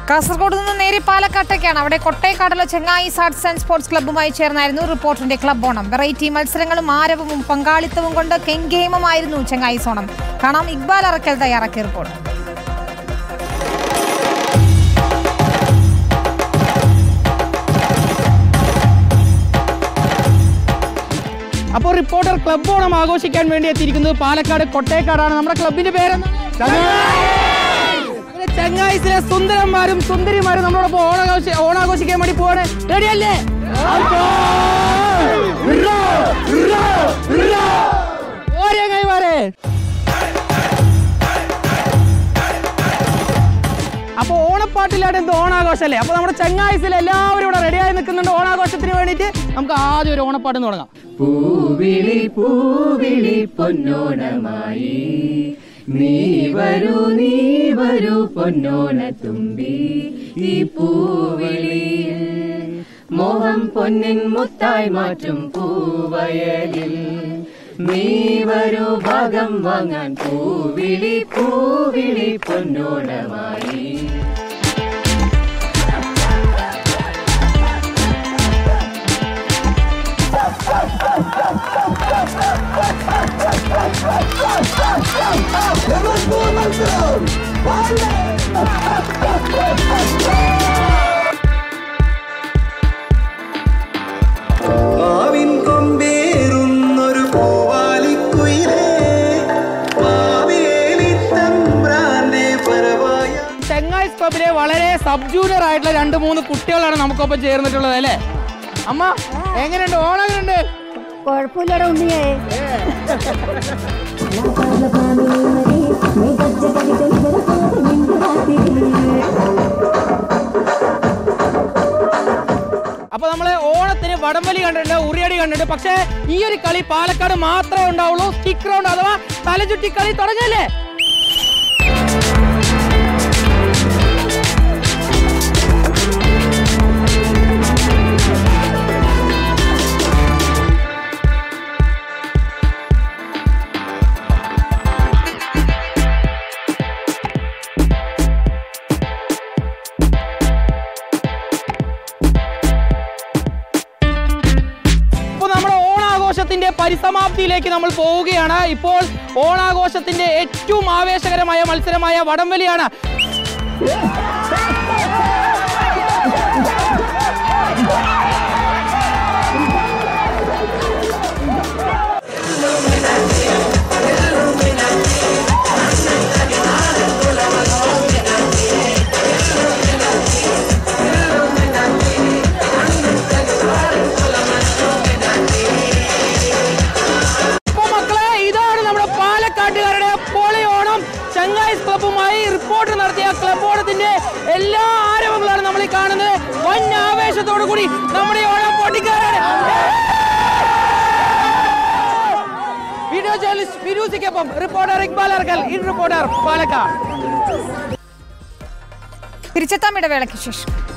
കാസർഗോഡ് നിന്ന് നേരെ പാലക്കാട്ടേക്കാണ് അവിടെ കൊട്ടേക്കാടുള്ള ചെങ്ങായി ആർട്സ് ആൻഡ് സ്പോർട്സ് ക്ലബ്ബുമായി ചേർന്നായിരുന്നു റിപ്പോർട്ടിന്റെ ക്ലബ് ഓണം വെറൈറ്റി മത്സരങ്ങളും ആരവവും പങ്കാളിത്തവും കൊണ്ട് കെങ്കേമമായിരുന്നു ചെങ്ങായി ഓണം കാണാം ഇക്ബാൽ അറക്കൽ തയ്യാറാക്കിയ റിപ്പോർട്ട് അപ്പോൾ റിപ്പോർട്ടർ ക്ലബ് ഓണം ആഘോഷിക്കാൻ വേണ്ടി എത്തിയിരിക്കുന്നത് പാലക്കാട് കൊട്ടേക്കാടാണ് നമ്മുടെ ക്ലബിന്റെ പേരെന്താണ് ഇവിടെ ചെങ്ങായിസിലെ സുന്ദരന്മാരും സുന്ദരിമാരും നമ്മളോടൊപ്പം ഓണാഘോഷ ഓണാഘോഷിക്കാൻ വേണ്ടി പോവാണ് റെഡിയല്ലേ ഓരേ കൈമാരെ അപ്പൊ ഓണപ്പാട്ടിലാണ് എന്ത് ഓണാഘോഷമല്ലേ അപ്പൊ നമ്മുടെ ചെങ്ങായിസിൽ എല്ലാവരും ഇവിടെ റെഡിയായി നിൽക്കുന്നുണ്ട് ഓണാഘോഷത്തിന് വേണ്ടിയിട്ട് നമുക്ക് ആദ്യം ഒരു ഓണപ്പാട്ട് ഒന്ന് തുടങ്ങാം പൂവിളി പൂവിളി പൊന്നോണമായി നീ വരൂ നീ വരൂ പൊന്നോണ തുമ്പി ഈ പൂവിളിയിൽ മോഹം പൊന്നിൻ മുത്തായി മാറ്റും പൂവയലിൽ നീ വരൂ ഭാഗം വാങ്ങാൻ പൂവിളി പൂവിളി പൊന്നോണമായി മാവിൻ കൊമ്പേറുന്നൊരു പൂവാലിക്കുയിലേ മാവേലി തമ്പ്രാന്റെ പരവായ ചെങ്ങായിസ് ക്ലബിലെ വളരെ സബ് ജൂനിയർ ആയിട്ടുള്ള രണ്ട് മൂന്ന് കുട്ടികളാണ് നമുക്കൊപ്പം ചേർന്നിട്ടുള്ളത് അല്ലേ അമ്മ എങ്ങനെയുണ്ട് ഓണം എങ്ങനെയുണ്ട് കുഴപ്പമില്ലടാ ഉണ്ണിയേ അപ്പൊ നമ്മള് ഓണത്തിന് വടംവലി കണ്ടിട്ടുണ്ട് ഉറിയടി കണ്ടിട്ടുണ്ട് പക്ഷേ ഈ ഒരു കളി പാലക്കാട് മാത്രമേ ഉണ്ടാവുള്ളൂ സ്റ്റിക്ക് റൗണ്ട് അഥവാ തലചുറ്റി കളി തുടങ്ങല്ലേ ഇപ്പോൾ നമ്മുടെ ഓണാഘോഷത്തിന്റെ പരിസമാപ്തിയിലേക്ക് നമ്മൾ പോവുകയാണ് ഇപ്പോൾ ഓണാഘോഷത്തിന്റെ ഏറ്റവും ആവേശകരമായ മത്സരമായ വടംവലിയാണ് അപ്പോൾ മക്കളെ ഇതാണ് നമ്മുടെ പാലക്കാട്ടുകാരുടെ പൊളി ഓണം ചെങ്ങായി ക്ലബുമായി റിപ്പോർട്ട് നടത്തിയ ക്ലബ് ഓണത്തിന്റെ എല്ലാ ആരവങ്ങളാണ് നമ്മൾ ഈ കാണുന്നത് വൻ ആവേശത്തോടു കൂടി നമ്മുടെ ഈ ഓണം പൊട്ടിക്കാരാണ് വീഡിയോ ജേർണലിസ്റ്റ് ഫിരൂസിക്കൊപ്പം reporter Iqbal Arkkal in reporter Palakkad തിരിച്ചെത്താം ഇടവേളയ്ക്ക് ശേഷം